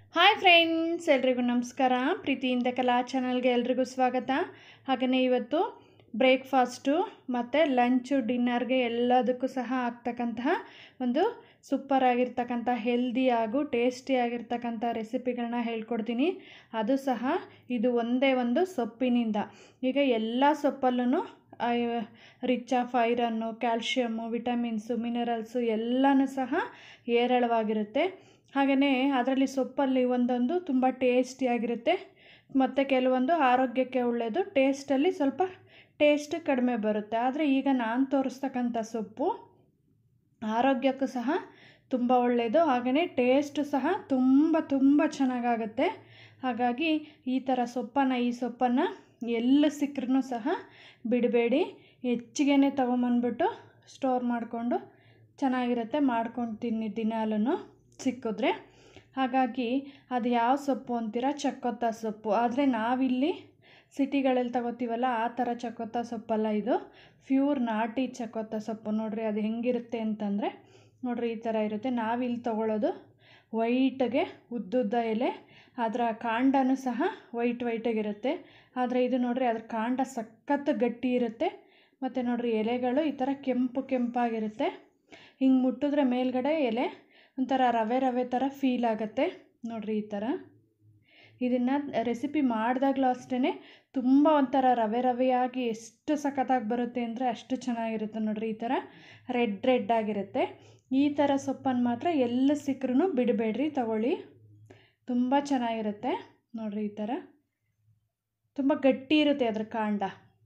hi friends ಎಲ್ರಿಗೂ ನಮಸ್ಕಾರ ಪ್ರೀತಿಯಿಂದ ಕಲಾ ಚಾನಲ್ಗೆ ಎಲ್ರಿಗೂ ಸ್ವಾಗತ ಹಾಗೆಯೇ ಇವತ್ತು ಬ್ರೇಕ್ಫಾಸ್ಟು ಮತ್ತು ಲಂಚು ಡಿನ್ನರ್ಗೆ ಎಲ್ಲದಕ್ಕೂ ಸಹ ಆಗ್ತಕ್ಕಂತಹ ಒಂದು ಸೂಪರ್ ಆಗಿರ್ತಕ್ಕಂಥ ಹೆಲ್ದಿ ಹಾಗೂ ಟೇಸ್ಟಿ ಆಗಿರ್ತಕ್ಕಂಥ ರೆಸಿಪಿಗಳನ್ನ ಹೇಳ್ಕೊಡ್ತೀನಿ ಅದು ಸಹ ಇದು ಒಂದೇ ಒಂದು ಸೊಪ್ಪಿನಿಂದ ಈಗ ಎಲ್ಲ ಸೊಪ್ಪಲ್ಲೂ rich of iron calcium vitamins minerals ಎಲ್ಲನೂ ಸಹ ಹೇರಳವಾಗಿರುತ್ತೆ ಹಾಗೆಯೇ ಅದರಲ್ಲಿ ಸೊಪ್ಪಲ್ಲಿ ಒಂದೊಂದು ತುಂಬ ಟೇಸ್ಟಿಯಾಗಿರುತ್ತೆ ಮತ್ತು ಕೆಲವೊಂದು ಆರೋಗ್ಯಕ್ಕೆ ಒಳ್ಳೆಯದು ಟೇಸ್ಟಲ್ಲಿ ಸ್ವಲ್ಪ ಟೇಸ್ಟ್ ಕಡಿಮೆ ಬರುತ್ತೆ ಆದರೆ ಈಗ ನಾನು ತೋರಿಸ್ತಕ್ಕಂಥ ಸೊಪ್ಪು ಆರೋಗ್ಯಕ್ಕೂ ಸಹ ತುಂಬ ಒಳ್ಳೆಯದು ಹಾಗೆಯೇ ಟೇಸ್ಟು ಸಹ ತುಂಬ ತುಂಬ ಚೆನ್ನಾಗಾಗುತ್ತೆ ಹಾಗಾಗಿ ಈ ಥರ ಸೊಪ್ಪನ್ನು ಈ ಸೊಪ್ಪನ್ನು ಎಲ್ಲಿ ಸಿಕ್ಕರೂ ಸಹ ಬಿಡಬೇಡಿ ಹೆಚ್ಚಿಗೆ ತೊಗೊಂಬಂದ್ಬಿಟ್ಟು ಸ್ಟೋರ್ ಮಾಡಿಕೊಂಡು ಚೆನ್ನಾಗಿರುತ್ತೆ ಮಾಡ್ಕೊಂಡು ತಿನ್ನಿ ದಿನಾಲೂ ಸಿಕ್ಕಿದ್ರೆ ಹಾಗಾಗಿ ಅದು ಯಾವ ಸೊಪ್ಪು ಅಂತೀರ ಚಕ್ಕೊತ್ತ ಸೊಪ್ಪು ಆದರೆ ನಾವಿಲ್ಲಿ ಸಿಟಿಗಳಲ್ಲಿ ತಗೋತೀವಲ್ಲ ಆ ಥರ ಚಕ್ಕೊತ್ತ ಸೊಪ್ಪಲ್ಲ ಇದು ಪ್ಯೂರ್ ನಾಟಿ ಚಕ್ಕೊತ್ತ ಸೊಪ್ಪು ನೋಡಿರಿ ಅದು ಹೆಂಗಿರುತ್ತೆ ಅಂತಂದರೆ ನೋಡಿರಿ ಈ ಥರ ಇರುತ್ತೆ ನಾವಿಲ್ಲಿ ತೊಗೊಳ್ಳೋದು ವೈಟಗೆ ಉದ್ದುದ್ದ ಎಲೆ ಅದರ ಕಾಂಡನೂ ಸಹ ವೈಟ್ ವೈಟಾಗಿರುತ್ತೆ ಆದರೆ ಇದು ನೋಡಿರಿ ಅದ್ರ ಕಾಂಡ ಸಖತ್ತು ಗಟ್ಟಿ ಇರುತ್ತೆ ಮತ್ತು ನೋಡಿರಿ ಎಲೆಗಳು ಈ ಥರ ಕೆಂಪು ಕೆಂಪಾಗಿರುತ್ತೆ ಹಿಂಗೆ ಮುಟ್ಟಿದ್ರೆ ಮೇಲ್ಗಡೆ ಎಲೆ ಒಂಥರ ರವೆ ರವೆ ಥರ ಫೀಲ್ ಆಗುತ್ತೆ ನೋಡಿರಿ ಈ ಥರ ಇದನ್ನು ರೆಸಿಪಿ ಮಾಡಿದಾಗಲೂ ಅಷ್ಟೇ ತುಂಬ ಒಂಥರ ರವೆ ರವೆಯಾಗಿ ಎಷ್ಟು ಸಖತ್ತಾಗಿ ಬರುತ್ತೆ ಅಂದರೆ ಅಷ್ಟು ಚೆನ್ನಾಗಿರುತ್ತೆ ನೋಡಿರಿ ಈ ಥರ ರೆಡ್ ರೆಡ್ ಆಗಿರುತ್ತೆ ಈ ಥರ ಸೊಪ್ಪನ್ನು ಮಾತ್ರ ಎಲ್ಲಿ ಸಿಕ್ಕರೂ ಬಿಡಬೇಡ್ರಿ ತಗೊಳ್ಳಿ ತುಂಬ ಚೆನ್ನಾಗಿರುತ್ತೆ ನೋಡಿರಿ ಈ ಥರ ತುಂಬ ಗಟ್ಟಿ ಇರುತ್ತೆ ಅದ್ರ ಕಾಂಡ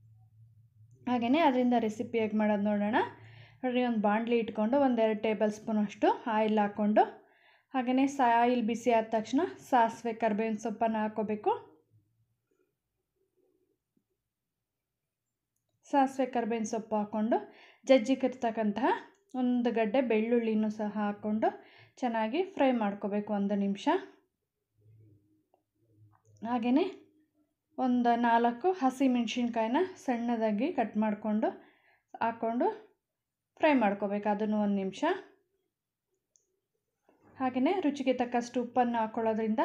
ಹಾಗೆಯೇ ಅದರಿಂದ ರೆಸಿಪಿ ಹೇಗೆ ಮಾಡೋದು ನೋಡೋಣ ನೋಡಿರಿ ಒಂದು ಬಾಣಲಿ ಇಟ್ಕೊಂಡು ಒಂದೆರಡು ಟೇಬಲ್ ಸ್ಪೂನ್ ಅಷ್ಟು ಆಯಿಲ್ ಹಾಕ್ಕೊಂಡು ಹಾಗೆಯೇ ಸಾ ಆಯಿಲ್ ಬಿಸಿ ಆದ ತಕ್ಷಣ ಸಾಸಿವೆ ಕರ್ಬೇವಿನ ಸೊಪ್ಪನ್ನು ಹಾಕ್ಕೋಬೇಕು ಸಾಸಿವೆ ಕರ್ಬೇವಿನ ಸೊಪ್ಪು ಹಾಕ್ಕೊಂಡು ಜಜ್ಜಿಕಿರ್ತಕ್ಕಂತಹ ಒಂದು ಗಡ್ಡೆ ಬೆಳ್ಳುಳ್ಳಿನೂ ಸಹ ಹಾಕ್ಕೊಂಡು ಚೆನ್ನಾಗಿ ಫ್ರೈ ಮಾಡ್ಕೋಬೇಕು ಒಂದು ನಿಮಿಷ ಹಾಗೆಯೇ ಒಂದು ನಾಲ್ಕು ಹಸಿ ಮೆಣಸಿನ್ಕಾಯಿನ ಸಣ್ಣದಾಗಿ ಕಟ್ ಮಾಡಿಕೊಂಡು ಹಾಕ್ಕೊಂಡು ಫ್ರೈ ಮಾಡ್ಕೋಬೇಕು ಅದನ್ನು ಒಂದು ನಿಮಿಷ ಹಾಗೆಯೇ ರುಚಿಗೆ ತಕ್ಕಷ್ಟು ಉಪ್ಪನ್ನು ಹಾಕ್ಕೊಳ್ಳೋದ್ರಿಂದ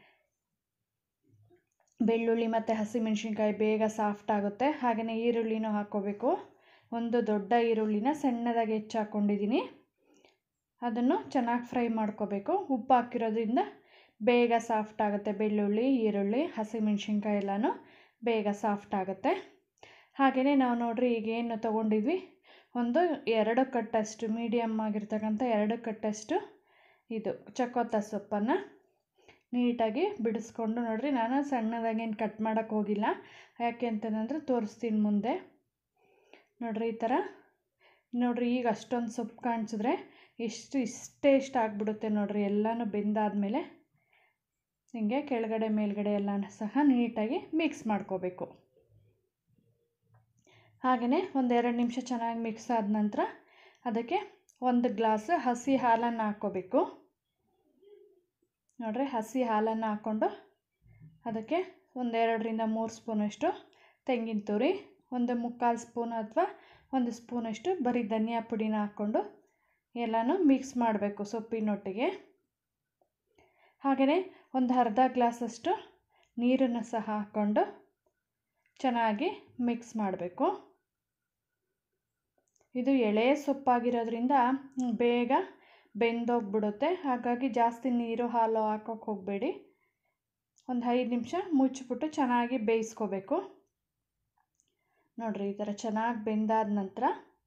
ಬೆಳ್ಳುಳ್ಳಿ ಮತ್ತು ಹಸಿಮೆಣ್ಸಿನ್ಕಾಯಿ ಬೇಗ ಸಾಫ್ಟ್ ಆಗುತ್ತೆ ಹಾಗೆಯೇ ಈರುಳ್ಳಿನೂ ಹಾಕ್ಕೋಬೇಕು ಒಂದು ದೊಡ್ಡ ಈರುಳ್ಳಿನ ಸಣ್ಣದಾಗಿ ಹೆಚ್ಚು ಹಾಕ್ಕೊಂಡಿದ್ದೀನಿ ಅದನ್ನು ಚೆನ್ನಾಗಿ ಫ್ರೈ ಮಾಡ್ಕೋಬೇಕು ಉಪ್ಪು ಹಾಕಿರೋದ್ರಿಂದ ಬೇಗ ಸಾಫ್ಟ್ ಆಗುತ್ತೆ ಬೆಳ್ಳುಳ್ಳಿ ಈರುಳ್ಳಿ ಹಸಿಮೆಣ್ಸಿನ್ಕಾಯಿ ಎಲ್ಲನೂ ಬೇಗ ಸಾಫ್ಟ್ ಆಗುತ್ತೆ ಹಾಗೆಯೇ ನಾವು ನೋಡಿರಿ ಈಗೇನು ತೊಗೊಂಡಿದ್ವಿ ಒಂದು ಎರಡು ಕಟ್ಟಷ್ಟು ಮೀಡಿಯಮ್ ಆಗಿರ್ತಕ್ಕಂಥ ಎರಡು ಕಟ್ಟಷ್ಟು ಇದು ಚಕ್ಕೊತ್ತ ಸೊಪ್ಪನ್ನು ನೀಟಾಗಿ ಬಿಡಿಸ್ಕೊಂಡು ನೋಡಿರಿ ನಾನು ಸಣ್ಣದಾಗೇನು ಕಟ್ ಮಾಡೋಕ್ಕೆ ಹೋಗಿಲ್ಲ ಯಾಕೆ ಅಂತಂದರೆ ತೋರಿಸ್ತೀನಿ ಮುಂದೆ ನೋಡಿರಿ ಈ ಥರ ನೋಡಿರಿ ಈಗ ಅಷ್ಟೊಂದು ಸೊಪ್ಪು ಕಾಣಿಸಿದ್ರೆ ಎಷ್ಟು ಇಷ್ಟೇ ಇಷ್ಟ ಆಗಿಬಿಡುತ್ತೆ ನೋಡಿರಿ ಎಲ್ಲನೂ ಬೆಂದಾದಮೇಲೆ ಹಿಂಗೆ ಕೆಳಗಡೆ ಮೇಲ್ಗಡೆ ಎಲ್ಲನೂ ಸಹ ನೀಟಾಗಿ ಮಿಕ್ಸ್ ಮಾಡ್ಕೋಬೇಕು ಹಾಗೆಯೇ ಒಂದೆರಡು ನಿಮಿಷ ಚೆನ್ನಾಗಿ ಮಿಕ್ಸ್ ಆದ ನಂತರ ಅದಕ್ಕೆ ಒಂದು ಗ್ಲಾಸ್ ಹಸಿ ಹಾಲನ್ನು ಹಾಕ್ಕೋಬೇಕು ನೋಡಿರಿ ಹಸಿ ಹಾಲನ್ನು ಹಾಕ್ಕೊಂಡು ಅದಕ್ಕೆ ಒಂದೆರಡರಿಂದ ಮೂರು ಸ್ಪೂನಷ್ಟು ತೆಂಗಿನ ತುರಿ ಒಂದು ಮುಕ್ಕಾಲು ಸ್ಪೂನ್ ಅಥವಾ ಒಂದು ಸ್ಪೂನಷ್ಟು ಬರೀ ಧನಿಯಾ ಪುಡಿನ ಹಾಕ್ಕೊಂಡು ಎಲ್ಲನೂ ಮಿಕ್ಸ್ ಮಾಡಬೇಕು ಸೊಪ್ಪಿನೊಟ್ಟಿಗೆ ಹಾಗೆಯೇ ಒಂದು ಅರ್ಧ ಗ್ಲಾಸಷ್ಟು ನೀರನ್ನು ಸಹ ಹಾಕ್ಕೊಂಡು ಚೆನ್ನಾಗಿ ಮಿಕ್ಸ್ ಮಾಡಬೇಕು ಇದು ಎಳೆ ಸೊಪ್ಪಾಗಿರೋದ್ರಿಂದ ಬೇಗ ಬೆಂದೋಗ್ಬಿಡುತ್ತೆ ಹಾಗಾಗಿ ಜಾಸ್ತಿ ನೀರು ಹಾಲು ಹಾಕೋಕ್ಕೆ ಹೋಗಬೇಡಿ ಒಂದು ಐದು ನಿಮಿಷ ಮುಚ್ಚಿಬಿಟ್ಟು ಚೆನ್ನಾಗಿ ಬೇಯಿಸ್ಕೋಬೇಕು ನೋಡಿರಿ ಈ ಥರ ಚೆನ್ನಾಗಿ ಬೆಂದಾದ ನಂತರ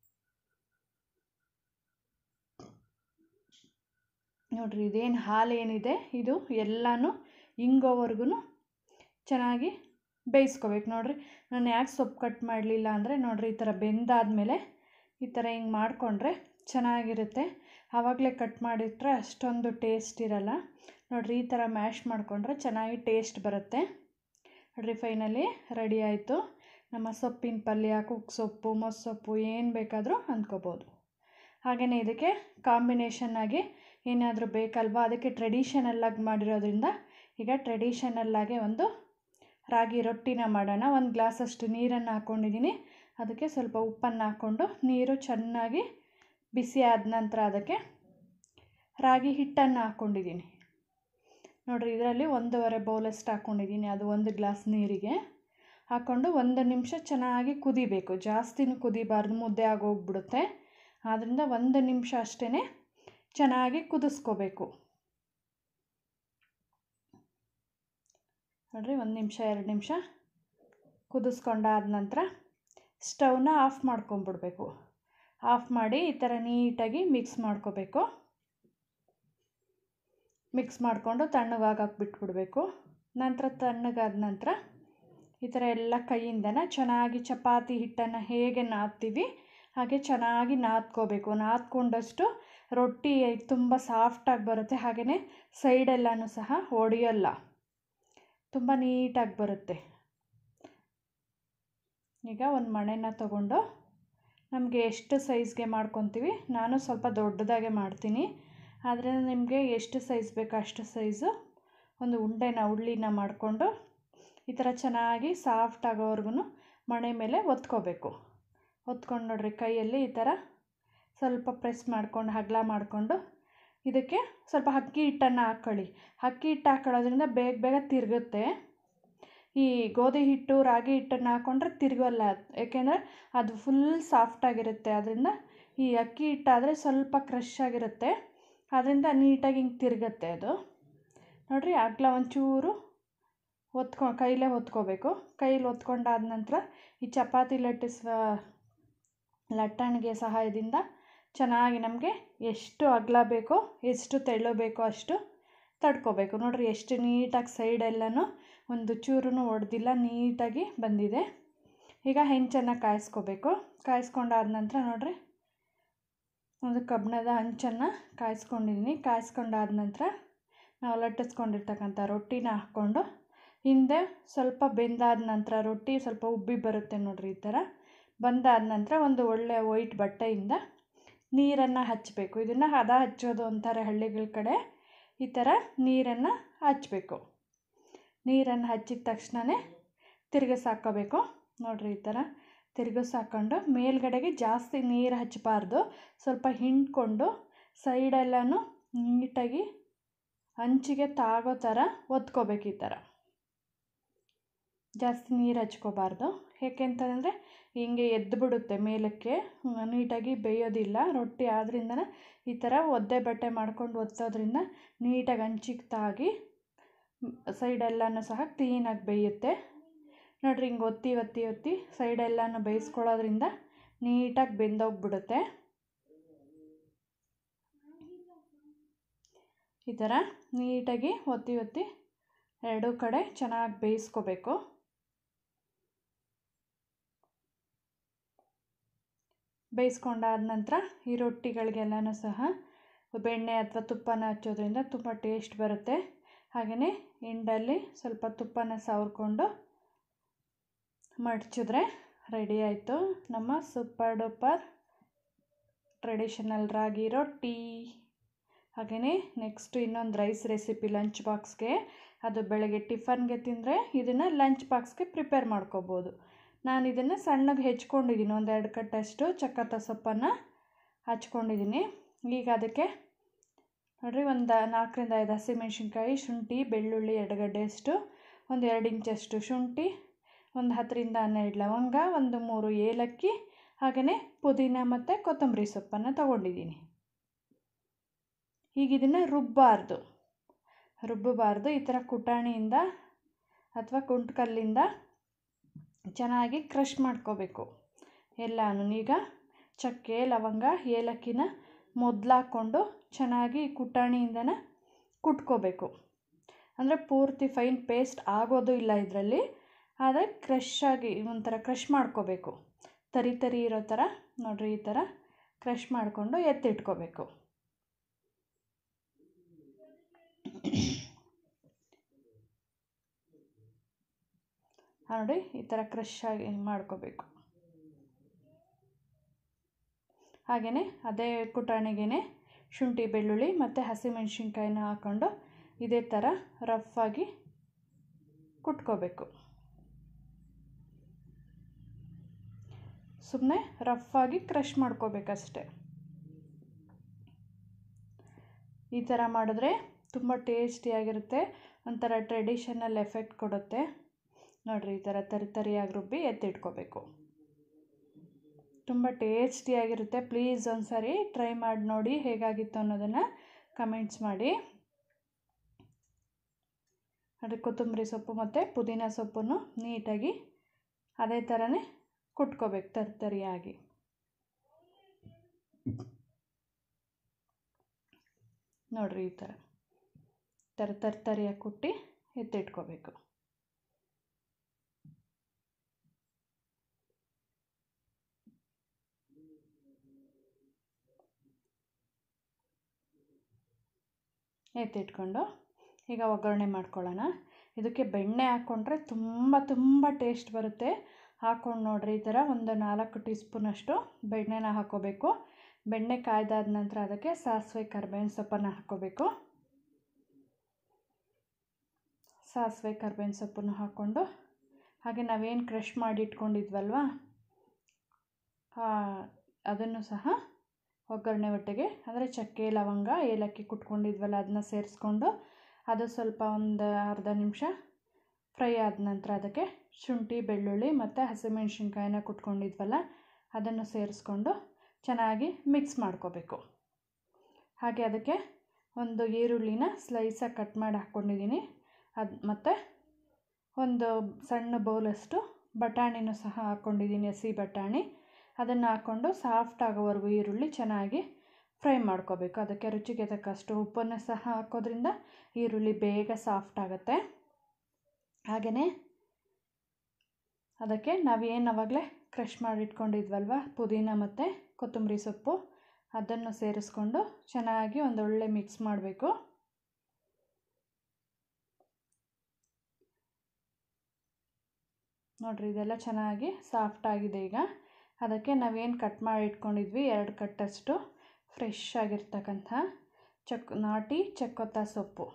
ನೋಡಿರಿ ಇದೇನು ಹಾಲು ಏನಿದೆ ಇದು ಎಲ್ಲನೂ ಹಿಂಗೋವರೆಗೂ ಚೆನ್ನಾಗಿ ಬೇಯಿಸ್ಕೋಬೇಕು ನೋಡಿರಿ ನಾನು ಯಾಕೆ ಸೊಪ್ಪು ಕಟ್ ಮಾಡಲಿಲ್ಲ ಅಂದರೆ ನೋಡಿರಿ ಈ ಥರ ಬೆಂದಾದಮೇಲೆ ಈ ಥರ ಹಿಂಗೆ ಮಾಡಿಕೊಂಡ್ರೆ ಚೆನ್ನಾಗಿರುತ್ತೆ ಆವಾಗಲೇ ಕಟ್ ಮಾಡಿಟ್ರೆ ಅಷ್ಟೊಂದು ಟೇಸ್ಟ್ ಇರಲ್ಲ ನೋಡಿರಿ ಈ ಥರ ಮ್ಯಾಶ್ ಮಾಡಿಕೊಂಡ್ರೆ ಚೆನ್ನಾಗಿ ಟೇಸ್ಟ್ ಬರುತ್ತೆ ನೋಡಿರಿ ಫೈನಲಿ ರೆಡಿ ಆಯಿತು ನಮ್ಮ ಸೊಪ್ಪಿನ ಪಲ್ಯ ಕುಕ್ ಸೊಪ್ಪು ಮೊಸ್ಸೊಪ್ಪು ಏನು ಬೇಕಾದರೂ ಅಂದ್ಕೋಬೋದು ಹಾಗೆಯೇ ಇದಕ್ಕೆ ಕಾಂಬಿನೇಷನ್ನಾಗಿ ಏನಾದರೂ ಬೇಕಲ್ವಾ ಅದಕ್ಕೆ ಟ್ರೆಡಿಷನಲ್ಲಾಗಿ ಮಾಡಿರೋದ್ರಿಂದ ಈಗ ಟ್ರೆಡಿಷನಲ್ಲಾಗೆ ಒಂದು ರಾಗಿ ರೊಟ್ಟಿನ ಮಾಡೋಣ ಒಂದು ಗ್ಲಾಸಷ್ಟು ನೀರನ್ನು ಹಾಕ್ಕೊಂಡಿದ್ದೀನಿ ಅದಕ್ಕೆ ಸ್ವಲ್ಪ ಉಪ್ಪನ್ನು ಹಾಕ್ಕೊಂಡು ನೀರು ಚೆನ್ನಾಗಿ ಬಿಸಿ ಆದ ನಂತರ ಅದಕ್ಕೆ ರಾಗಿ ಹಿಟ್ಟನ್ನು ಹಾಕ್ಕೊಂಡಿದ್ದೀನಿ ನೋಡಿರಿ ಇದರಲ್ಲಿ ಒಂದೂವರೆ ಬೌಲಷ್ಟು ಹಾಕ್ಕೊಂಡಿದ್ದೀನಿ ಅದು ಒಂದು ಗ್ಲಾಸ್ ನೀರಿಗೆ ಹಾಕ್ಕೊಂಡು ಒಂದು ನಿಮಿಷ ಚೆನ್ನಾಗಿ ಕುದಿಬೇಕು ಜಾಸ್ತಿನೂ ಕುದಿಬಾರ್ದು ಮುದ್ದೆ ಆಗೋಗ್ಬಿಡುತ್ತೆ ಆದ್ದರಿಂದ ಒಂದು ನಿಮಿಷ ಅಷ್ಟೇ ಚೆನ್ನಾಗಿ ಕುದಿಸ್ಕೋಬೇಕು ನೋಡಿರಿ ಒಂದು ನಿಮಿಷ ಎರಡು ನಿಮಿಷ ಕುದಿಸ್ಕೊಂಡಾದ ನಂತರ ಸ್ಟವ್ನ ಆಫ್ ಮಾಡ್ಕೊಂಬಿಡ್ಬೇಕು ಆಫ್ ಮಾಡಿ ಈ ಥರ ನೀಟಾಗಿ ಮಿಕ್ಸ್ ಮಾಡ್ಕೋಬೇಕು ಮಿಕ್ಸ್ ಮಾಡಿಕೊಂಡು ತಣ್ಣಗಾಗಕ್ಕೆ ಬಿಟ್ಬಿಡಬೇಕು ನಂತರ ತಣ್ಣಗಾದ ನಂತರ ಈ ಥರ ಎಲ್ಲ ಕೈಯಿಂದನ ಚೆನ್ನಾಗಿ ಚಪಾತಿ ಹಿಟ್ಟನ್ನು ಹೇಗೆ ನಾದ್ತೀವಿ ಹಾಗೆ ಚೆನ್ನಾಗಿ ನಾದ್ಕೋಬೇಕು ನಾದ್ಕೊಂಡಷ್ಟು ರೊಟ್ಟಿ ತುಂಬ ಸಾಫ್ಟಾಗಿ ಬರುತ್ತೆ ಹಾಗೆಯೇ ಸೈಡೆಲ್ಲನೂ ಸಹ ಒಡೆಯಲ್ಲ ತುಂಬ ನೀಟಾಗಿ ಬರುತ್ತೆ ಈಗ ಒಂದು ಮಣೆನ ತಗೊಂಡು ನಮಗೆ ಎಷ್ಟು ಸೈಜ್ಗೆ ಮಾಡ್ಕೊತೀವಿ ನಾನು ಸ್ವಲ್ಪ ದೊಡ್ಡದಾಗೆ ಮಾಡ್ತೀನಿ ಆದರೆ ನಿಮಗೆ ಎಷ್ಟು ಸೈಜ್ ಬೇಕೋ ಅಷ್ಟು ಸೈಜು ಒಂದು ಉಂಡೆನ ಉಳ್ಳಿನ ಮಾಡಿಕೊಂಡು ಈ ಥರ ಚೆನ್ನಾಗಿ ಸಾಫ್ಟ್ ಆಗೋವರೆಗೂ ಮಣೆ ಮೇಲೆ ಒತ್ಕೋಬೇಕು ಒತ್ಕೊಂಡು ನೋಡ್ರಿ ಕೈಯಲ್ಲಿ ಈ ಥರ ಸ್ವಲ್ಪ ಪ್ರೆಸ್ ಮಾಡ್ಕೊಂಡು ಹಗ್ಲ ಮಾಡಿಕೊಂಡು ಇದಕ್ಕೆ ಸ್ವಲ್ಪ ಅಕ್ಕಿ ಹಿಟ್ಟನ್ನು ಹಾಕ್ಕೊಳ್ಳಿ ಅಕ್ಕಿ ಹಿಟ್ಟು ಹಾಕ್ಕೊಳ್ಳೋದ್ರಿಂದ ಬೇಗ ಬೇಗ ತಿರುಗುತ್ತೆ ಈ ಗೋಧಿ ಹಿಟ್ಟು ರಾಗಿ ಹಿಟ್ಟನ್ನು ಹಾಕ್ಕೊಂಡ್ರೆ ತಿರುಗಲ್ಲ ಏಕೆಂದರೆ ಅದು ಫುಲ್ ಸಾಫ್ಟಾಗಿರುತ್ತೆ ಅದರಿಂದ ಈ ಅಕ್ಕಿ ಹಿಟ್ಟಾದರೆ ಸ್ವಲ್ಪ ಕ್ರಶ್ ಆಗಿರುತ್ತೆ ಅದರಿಂದ ನೀಟಾಗಿ ಹಿಂಗೆ ತಿರುಗುತ್ತೆ ಅದು ನೋಡಿರಿ ಅಗ್ಲ ಒಂಚೂರು ಒತ್ಕೊ ಕೈಲೇ ಒತ್ಕೋಬೇಕು ಕೈಲಿ ಒತ್ಕೊಂಡಾದ ನಂತರ ಈ ಚಪಾತಿ ಲಟ್ಟಿಸುವ ಲಟ್ಟಣಿಗೆ ಸಹಾಯದಿಂದ ಚೆನ್ನಾಗಿ ನಮಗೆ ಎಷ್ಟು ಅಗಲ ಬೇಕೋ ಎಷ್ಟು ತೆಳ್ಳು ಬೇಕೋ ಅಷ್ಟು ತಡ್ಕೋಬೇಕು ನೋಡಿರಿ ಎಷ್ಟು ನೀಟಾಗಿ ಸೈಡೆಲ್ಲನೂ ಒಂದು ಚೂರು ಒಡೆದಿಲ್ಲ ನೀಟಾಗಿ ಬಂದಿದೆ ಈಗ ಹೆಂಚನ್ನು ಕಾಯಿಸ್ಕೋಬೇಕು ಕಾಯಿಸ್ಕೊಂಡಾದ ನಂತರ ನೋಡಿರಿ ಒಂದು ಕಬ್ಬಣದ ಹಂಚನ್ನು ಕಾಯಿಸ್ಕೊಂಡಿದ್ದೀನಿ ಕಾಯಿಸ್ಕೊಂಡಾದ ನಂತರ ನಾವು ಲಟ್ಟಿಸ್ಕೊಂಡಿರ್ತಕ್ಕಂಥ ರೊಟ್ಟಿನ ಹಾಕ್ಕೊಂಡು ಹಿಂದೆ ಸ್ವಲ್ಪ ಬೆಂದಾದ ನಂತರ ರೊಟ್ಟಿ ಸ್ವಲ್ಪ ಉಬ್ಬಿ ಬರುತ್ತೆ ನೋಡಿರಿ ಈ ಥರ ಬಂದಾದ ನಂತರ ಒಂದು ಒಳ್ಳೆಯ ವೈಟ್ ಬಟ್ಟೆಯಿಂದ ನೀರನ್ನು ಹಚ್ಚಬೇಕು ಇದನ್ನು ಹದ ಹಚ್ಚೋದು ಅಂತಾರೆ ಹಳ್ಳಿಗಳ ಕಡೆ ಈ ಥರ ನೀರನ್ನು ಹಚ್ಚಬೇಕು ನೀರನ್ನು ಹಚ್ಚಿದ ತಕ್ಷಣವೇ ತಿರುಗಿಸಾಕೋಬೇಕು ನೋಡಿರಿ ಈ ಥರ ತಿರುಗಿಸಾಕೊಂಡು ಮೇಲ್ಗಡೆಗೆ ಜಾಸ್ತಿ ನೀರು ಹಚ್ಚಬಾರ್ದು ಸ್ವಲ್ಪ ಹಿಂಡ್ಕೊಂಡು ಸೈಡೆಲ್ಲನೂ ನೀಟಾಗಿ ಹಂಚಿಗೆ ತಾಗೋ ಥರ ಒತ್ಕೋಬೇಕು ಈ ಥರ ಜಾಸ್ತಿ ನೀರು ಹಚ್ಕೋಬಾರ್ದು ಏಕೆಂತಂದರೆ ಹಿಂಗೆ ಎದ್ದು ಬಿಡುತ್ತೆ ಮೇಲಕ್ಕೆ ನೀಟಾಗಿ ಬೇಯೋದಿಲ್ಲ ರೊಟ್ಟಿ ಆದ್ರಿಂದನೇ ಈ ಥರ ಒದ್ದೆ ಬಟ್ಟೆ ಮಾಡ್ಕೊಂಡು ಒತ್ತೋದ್ರಿಂದ ನೀಟಾಗಿ ಹಂಚಿಗೆ ತಾಗಿ ಸೈಡೆಲ್ಲನೂ ಸಹ ಕ್ಲೀನಾಗಿ ಬೇಯುತ್ತೆ ನೋಡಿರಿ ಹಿಂಗೆ ಒತ್ತಿ ಒತ್ತಿ ಒತ್ತಿ ಸೈಡೆಲ್ಲನೂ ಬೇಯಿಸ್ಕೊಳ್ಳೋದ್ರಿಂದ ನೀಟಾಗಿ ಬೆಂದೋಗ್ಬಿಡುತ್ತೆ ಈ ಥರ ನೀಟಾಗಿ ಒತ್ತಿ ಒತ್ತಿ ಎರಡೂ ಕಡೆ ಚೆನ್ನಾಗಿ ಬೇಯಿಸ್ಕೋಬೇಕು ಬೇಯಿಸ್ಕೊಂಡಾದ ನಂತರ ಈ ರೊಟ್ಟಿಗಳಿಗೆಲ್ಲನೂ ಸಹ ಬೆಣ್ಣೆ ಅಥವಾ ತುಪ್ಪನ ಹಚ್ಚೋದ್ರಿಂದ ತುಂಬ ಟೇಸ್ಟ್ ಬರುತ್ತೆ ಹಾಗೆಯೇ ಎಂಡಲ್ಲಿ ಸ್ವಲ್ಪ ತುಪ್ಪನ ಸವರ್ಕೊಂಡು ಮಡಚಿದ್ರೆ ರೆಡಿ ಆಯಿತು ನಮ್ಮ ಸೂಪರ್ ಡೂಪರ್ ಟ್ರೆಡಿಷನಲ್ ರಾಗಿ ರೊಟ್ಟಿ ಹಾಗೆಯೇ ನೆಕ್ಸ್ಟು ಇನ್ನೊಂದು ರೈಸ್ ರೆಸಿಪಿ ಲಂಚ್ ಬಾಕ್ಸ್ಗೆ ಅದು ಬೆಳಗ್ಗೆ ಟಿಫನ್ಗೆ ತಿಂದರೆ ಇದನ್ನು ಲಂಚ್ ಬಾಕ್ಸ್ಗೆ ಪ್ರಿಪೇರ್ ಮಾಡ್ಕೋಬೋದು ನಾನು ಇದನ್ನು ಸಣ್ಣಗೆ ಹೆಚ್ಕೊಂಡಿದ್ದೀನಿ ಒಂದೆರಡು ಕಟ್ಟಷ್ಟು ಚಕ್ಕತ್ತ ಸೊಪ್ಪನ್ನು ಹಚ್ಕೊಂಡಿದ್ದೀನಿ ಈಗ ಅದಕ್ಕೆ ನೋಡಿರಿ ಒಂದು ನಾಲ್ಕರಿಂದ ಐದು ಹಸಿಮೆಣ್ಸಿನ್ಕಾಯಿ ಶುಂಠಿ ಬೆಳ್ಳುಳ್ಳಿ ಎರಡು ಗಡ್ಡೆಯಷ್ಟು ಒಂದು ಎರಡು ಇಂಚಷ್ಟು ಶುಂಠಿ ಒಂದು ಹತ್ತರಿಂದ ಹನ್ನೆರಡು ಲವಂಗ ಒಂದು ಮೂರು ಏಲಕ್ಕಿ ಹಾಗೆಯೇ ಪುದೀನ ಮತ್ತು ಕೊತ್ತಂಬರಿ ಸೊಪ್ಪನ್ನು ತಗೊಂಡಿದ್ದೀನಿ ಈಗ ಇದನ್ನು ರುಬ್ಬಾರ್ದು ರುಬ್ಬಬಾರ್ದು ಈ ಥರ ಕುಟಾಣಿಯಿಂದ ಅಥವಾ ಕುಂಟ್ಕಲ್ಲಿಂದ ಚೆನ್ನಾಗಿ ಕ್ರಷ್ ಮಾಡ್ಕೋಬೇಕು ಎಲ್ಲನೂ ಈಗ ಚಕ್ಕೆ ಲವಂಗ ಏಲಕ್ಕಿನ ಮೊದಲು ಹಾಕ್ಕೊಂಡು ಚೆನ್ನಾಗಿ ಕುಟಾಣಿಯಿಂದನ ಕುಟ್ಕೋಬೇಕು ಅಂದರೆ ಪೂರ್ತಿ ಫೈನ್ ಪೇಸ್ಟ್ ಆಗೋದು ಇಲ್ಲ ಇದರಲ್ಲಿ ಆದರೆ ಕ್ರಷ್ ಆಗಿ ಒಂಥರ ಕ್ರಷ್ ಮಾಡ್ಕೋಬೇಕು ತರಿ ತರಿ ಇರೋ ಥರ ನೋಡಿರಿ ಈ ಥರ ಕ್ರಷ್ ಮಾಡಿಕೊಂಡು ಎತ್ತಿಟ್ಕೋಬೇಕು ನೋಡಿ ಈ ಥರ ಕ್ರಷ್ ಆಗಿ ಮಾಡ್ಕೋಬೇಕು ಹಾಗೆಯೇ ಅದೇ ಕುಟಾಣಿಗೆ ಶುಂಠಿ ಬೆಳ್ಳುಳ್ಳಿ ಮತ್ತು ಹಸಿಮೆಣ್ಸಿನ್ಕಾಯಿನ ಹಾಕ್ಕೊಂಡು ಇದೇ ಥರ ರಫಾಗಿ ಕುಟ್ಕೋಬೇಕು ಸುಮ್ಮನೆ ರಫಾಗಿ ಕ್ರಷ್ ಮಾಡ್ಕೋಬೇಕಷ್ಟೆ ಈ ಥರ ಮಾಡಿದ್ರೆ ತುಂಬ ಟೇಸ್ಟಿಯಾಗಿರುತ್ತೆ ಒಂಥರ ಟ್ರೆಡಿಷನಲ್ ಎಫೆಕ್ಟ್ ಕೊಡುತ್ತೆ ನೋಡಿರಿ ಈ ಥರ ತರಿ ತರಿಯಾಗಿ ರುಬ್ಬಿ ಎತ್ತಿಟ್ಕೋಬೇಕು ತುಂಬ ಟೇಸ್ಟಿಯಾಗಿರುತ್ತೆ ಪ್ಲೀಸ್ ಒಂದು ಸಾರಿ ಟ್ರೈ ಮಾಡಿ ನೋಡಿ ಹೇಗಾಗಿತ್ತು ಅನ್ನೋದನ್ನು ಕಮೆಂಟ್ಸ್ ಮಾಡಿ ಅದೇ ಕೊತ್ತಂಬರಿ ಸೊಪ್ಪು ಮತ್ತು ಪುದೀನ ಸೊಪ್ಪನ್ನು ನೀಟಾಗಿ ಅದೇ ಥರನೇ ಕುಟ್ಕೋಬೇಕು ತರಿ ತರಿಯಾಗಿ ನೋಡಿರಿ ಈ ಥರ ಥರ ತರಿ ತರಿಯಾಗಿ ಕುಟ್ಟಿ ಎತ್ತಿಟ್ಕೋಬೇಕು ಎತ್ತಿಟ್ಕೊಂಡು ಈಗ ಒಗ್ಗರಣೆ ಮಾಡ್ಕೊಳ್ಳೋಣ ಇದಕ್ಕೆ ಬೆಣ್ಣೆ ಹಾಕ್ಕೊಂಡ್ರೆ ತುಂಬ ತುಂಬ ಟೇಸ್ಟ್ ಬರುತ್ತೆ ಹಾಕ್ಕೊಂಡು ನೋಡಿರಿ ಈ ಥರ ಒಂದು ನಾಲ್ಕು ಟೀ ಸ್ಪೂನಷ್ಟು ಬೆಣ್ಣೆನ ಹಾಕ್ಕೋಬೇಕು ಬೆಣ್ಣೆ ಕಾಯ್ದಾದ ನಂತರ ಅದಕ್ಕೆ ಸಾಸಿವೆ ಕರ್ಬೇವಿನ ಸೊಪ್ಪನ್ನು ಹಾಕ್ಕೋಬೇಕು ಸಾಸಿವೆ ಕರ್ಬೇವಿನ ಸೊಪ್ಪನ್ನು ಹಾಕ್ಕೊಂಡು ಹಾಗೆ ನಾವೇನು ಕ್ರಷ್ ಮಾಡಿ ಇಟ್ಕೊಂಡಿದ್ವಲ್ವ ಅದನ್ನು ಸಹ ಒಗ್ಗರಣೆ ಒಟ್ಟಿಗೆ ಅಂದರೆ ಚಕ್ಕೆ ಲವಂಗ ಏಲಕ್ಕಿ ಕುಟ್ಕೊಂಡಿದ್ವಲ್ಲ ಅದನ್ನ ಸೇರಿಸ್ಕೊಂಡು ಅದು ಸ್ವಲ್ಪ ಒಂದು ಅರ್ಧ ನಿಮಿಷ ಫ್ರೈ ಆದ ನಂತರ ಅದಕ್ಕೆ ಶುಂಠಿ ಬೆಳ್ಳುಳ್ಳಿ ಮತ್ತು ಹಸಿಮೆಣ್ಸಿನ್ಕಾಯಿನ ಕುಟ್ಕೊಂಡಿದ್ವಲ್ಲ ಅದನ್ನು ಸೇರಿಸ್ಕೊಂಡು ಚೆನ್ನಾಗಿ ಮಿಕ್ಸ್ ಮಾಡ್ಕೋಬೇಕು ಹಾಗೆ ಅದಕ್ಕೆ ಒಂದು ಈರುಳ್ಳಿನ ಸ್ಲೈಸಾಗಿ ಕಟ್ ಮಾಡಿ ಹಾಕ್ಕೊಂಡಿದ್ದೀನಿ ಅದು ಮತ್ತು ಒಂದು ಸಣ್ಣ ಬೌಲಷ್ಟು ಬಟಾಣಿನೂ ಸಹ ಹಾಕ್ಕೊಂಡಿದ್ದೀನಿ ಹಸಿ ಬಟಾಣಿ ಅದನ್ನು ಹಾಕ್ಕೊಂಡು ಸಾಫ್ಟ್ ಆಗೋವರೆಗೂ ಈರುಳ್ಳಿ ಚೆನ್ನಾಗಿ ಫ್ರೈ ಮಾಡ್ಕೋಬೇಕು ಅದಕ್ಕೆ ರುಚಿಗೆ ತಕ್ಕಷ್ಟು ಉಪ್ಪನ್ನು ಸಹ ಹಾಕೋದ್ರಿಂದ ಈರುಳ್ಳಿ ಬೇಗ ಸಾಫ್ಟ್ ಆಗುತ್ತೆ ಹಾಗೆಯೇ ಅದಕ್ಕೆ ನಾವೇನು ಆವಾಗಲೇ ಕ್ರಷ್ ಮಾಡಿ ಇಟ್ಕೊಂಡಿದ್ವಲ್ವ ಪುದೀನ ಮತ್ತು ಕೊತ್ತಂಬರಿ ಸೊಪ್ಪು ಅದನ್ನು ಸೇರಿಸ್ಕೊಂಡು ಚೆನ್ನಾಗಿ ಒಂದೊಳ್ಳೆ ಮಿಕ್ಸ್ ಮಾಡಬೇಕು ನೋಡಿರಿ ಇದೆಲ್ಲ ಚೆನ್ನಾಗಿ ಸಾಫ್ಟ್ ಆಗಿದೆ ಈಗ ಅದಕ್ಕೆ ನಾವೇನು ಕಟ್ ಮಾಡಿ ಇಟ್ಕೊಂಡಿದ್ವಿ ಎರಡು ಕಟ್ಟಷ್ಟು ಫ್ರೆಶ್ ಆಗಿರ್ತಕ್ಕಂಥ ಚಕ್ ನಾಟಿ ಚಕ್ಕೊತ್ತ ಸೊಪ್ಪು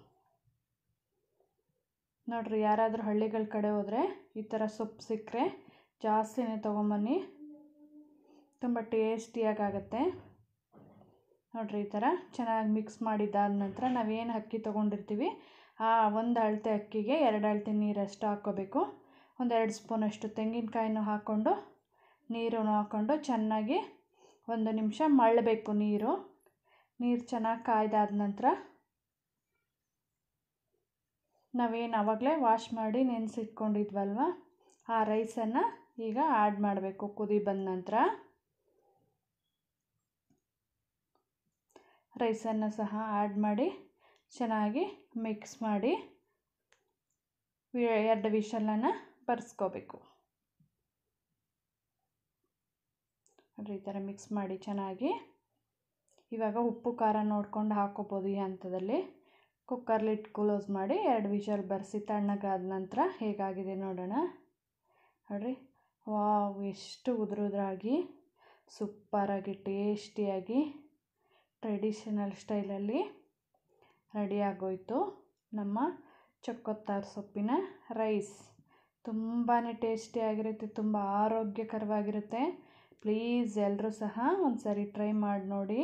ನೋಡಿರಿ ಯಾರಾದರೂ ಹಳ್ಳಿಗಳ ಕಡೆ ಹೋದರೆ ಈ ಥರ ಸೊಪ್ಪು ಸಿಕ್ಕರೆ ಜಾಸ್ತಿನೇ ತೊಗೊಂಬನ್ನಿ ತುಂಬ ಟೇಸ್ಟಿಯಾಗುತ್ತೆ ನೋಡಿರಿ ಈ ಥರ ಚೆನ್ನಾಗಿ ಮಿಕ್ಸ್ ಮಾಡಿದ್ದಾದ ನಂತರ ನಾವೇನು ಅಕ್ಕಿ ತೊಗೊಂಡಿರ್ತೀವಿ ಆ ಒಂದು ಅಳತೆ ಅಕ್ಕಿಗೆ ಎರಡು ಅಳತೆ ನೀರಷ್ಟು ಹಾಕ್ಕೋಬೇಕು ಒಂದೆರಡು ಸ್ಪೂನಷ್ಟು ತೆಂಗಿನಕಾಯಿನೂ ಹಾಕ್ಕೊಂಡು ನೀರನ್ನು ಹಾಕ್ಕೊಂಡು ಚೆನ್ನಾಗಿ ಒಂದು ನಿಮಿಷ ಮಳ್ಳಬೇಕು ನೀರು ನೀರು ಚೆನ್ನಾಗಿ ಕಾಯ್ದಾದ ನಂತರ ನಾವೇನು ಆವಾಗಲೇ ವಾಶ್ ಮಾಡಿ ನೆನೆಸಿಟ್ಕೊಂಡಿದ್ವಲ್ವ ಆ ರೈಸನ್ನು ಈಗ ಆ್ಯಡ್ ಮಾಡಬೇಕು ಕುದಿ ಬಂದ ನಂತರ ರೈಸನ್ನು ಸಹ ಆ್ಯಡ್ ಮಾಡಿ ಚೆನ್ನಾಗಿ ಮಿಕ್ಸ್ ಮಾಡಿ ಎರಡು ವಿಷಲನ್ನು ಬರ್ಸ್ಕೋಬೇಕು ನೋಡಿರಿ ಈ ಥರ ಮಿಕ್ಸ್ ಮಾಡಿ ಚೆನ್ನಾಗಿ ಇವಾಗ ಉಪ್ಪು ಖಾರ ನೋಡ್ಕೊಂಡು ಹಾಕ್ಕೋಬೋದು ಈ ಹಂತದಲ್ಲಿ ಕುಕ್ಕರ್ ಲಿಡ್ ಕ್ಲೋಸ್ ಮಾಡಿ ಎರಡು ವಿಷಲ್ ಬರೆಸಿ ತಣ್ಣಗಾದ ನಂತರ ಹೇಗಾಗಿದೆ ನೋಡೋಣ ನೋಡಿರಿ ವಾವ್ ಎಷ್ಟು ಉದುರು ಉದುರಾಗಿ ಸೂಪರಾಗಿ ಟೇಸ್ಟಿಯಾಗಿ ಟ್ರೆಡಿಷನಲ್ ಸ್ಟೈಲಲ್ಲಿ ರೆಡಿಯಾಗೋಯ್ತು ನಮ್ಮ ಚೊಕ್ಕೊತ್ತಾರ ಸೊಪ್ಪಿನ ರೈಸ್ ತುಂಬಾ ಟೇಸ್ಟಿಯಾಗಿರುತ್ತೆ ತುಂಬ ಆರೋಗ್ಯಕರವಾಗಿರುತ್ತೆ ಪ್ಲೀಸ್ ಎಲ್ಲರೂ ಸಹ ಒಂದು ಸಾರಿ ಟ್ರೈ ಮಾಡಿ ನೋಡಿ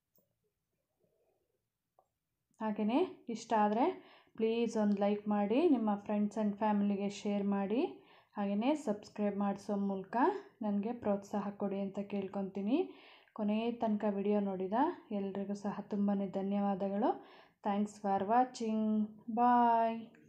ಹಾಗೆಯೇ ಇಷ್ಟ ಆದರೆ ಪ್ಲೀಸ್ ಒಂದು ಲೈಕ್ ಮಾಡಿ ನಿಮ್ಮ ಫ್ರೆಂಡ್ಸ್ ಆ್ಯಂಡ್ ಫ್ಯಾಮಿಲಿಗೆ ಶೇರ್ ಮಾಡಿ ಹಾಗೆಯೇ ಸಬ್ಸ್ಕ್ರೈಬ್ ಮಾಡಿಸೋ ಮೂಲಕ ನನಗೆ ಪ್ರೋತ್ಸಾಹ ಕೊಡಿ ಅಂತ ಕೇಳ್ಕೊತೀನಿ ಕೊನೆಯ ತನಕ ವಿಡಿಯೋ ನೋಡಿದ ಎಲ್ರಿಗೂ ಸಹ ತುಂಬಾ ಧನ್ಯವಾದಗಳು ಥ್ಯಾಂಕ್ಸ್ ಫಾರ್ ವಾಚಿಂಗ್ ಬಾಯ್